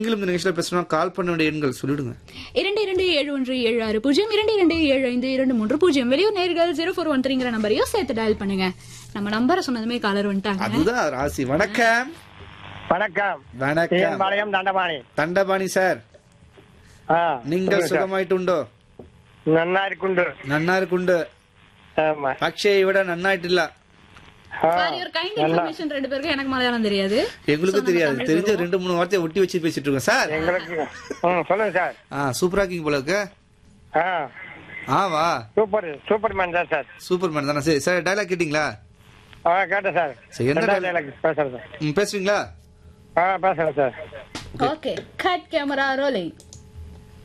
நீங்களும் இந்த நிகழ்ச்சியில் பேசணும் கால் பண்ண வேண்டிய எண்கள் சொல்லிடுங்க இரண்டு இரண்டு ஏழு ஒன்று ஏழு ஆறு பூஜ்ஜியம் இரண்டு இரண்டு ஏழு ஐந்து இரண்டு மூன்று பூஜ்ஜியம் வெளியூர் நேர்கள் ஜீரோ ஃபோர் ஒன் த்ரீங்கிற நம்பரையும் சேர்த்து டயல் பண்ணுங்க நம்ம நம்பரை சொன்னதுமே காலர் வந்துட்டாங்க அதுதான் ராசி வணக்கம் வணக்கம் வணக்கம் பாளையம் தண்டபாணி தண்டபாணி சார் ஆ, நீங்கள் சொல்லுங்க சார். சுகமாயிட்டுண்டோ நன்னா இருக்குண்டு நன்னா இருக்குண்டு ஆமா அக்ஷயை விட நன்னாயிட்டில்ல ஆ, சாரி ஒரு கைண்ட் இன்ஃபர்மேஷன் ரெண்டு பேருக்கு எனக்கு மலையாளம் தெரியாது எங்களுக்கு தெரியாது தெரிஞ்ச ரெண்டு மூணு வார்த்தையை ஒட்டி வச்சு பேசிட்டு இருக்கோம் சார் எங்களுக்கு ம் சொல்லுங்க சார் ஆ சூப்பரா இருக்கீங்க போல இருக்கு ஆ ஆ வா சூப்பர் சூப்பர் மேன் தான் சார் சூப்பர் மேன் தானே சரி சார் டைலாக் கேட்டிங்களா ஆ கேட்டேன் சார் சரி, எந்த ரெண்டாவது dialogue? dialogue பேசுறேன் சார் ம் பேசுவீங்களா ஆ பேசுறேன் sir okay cut camera rolling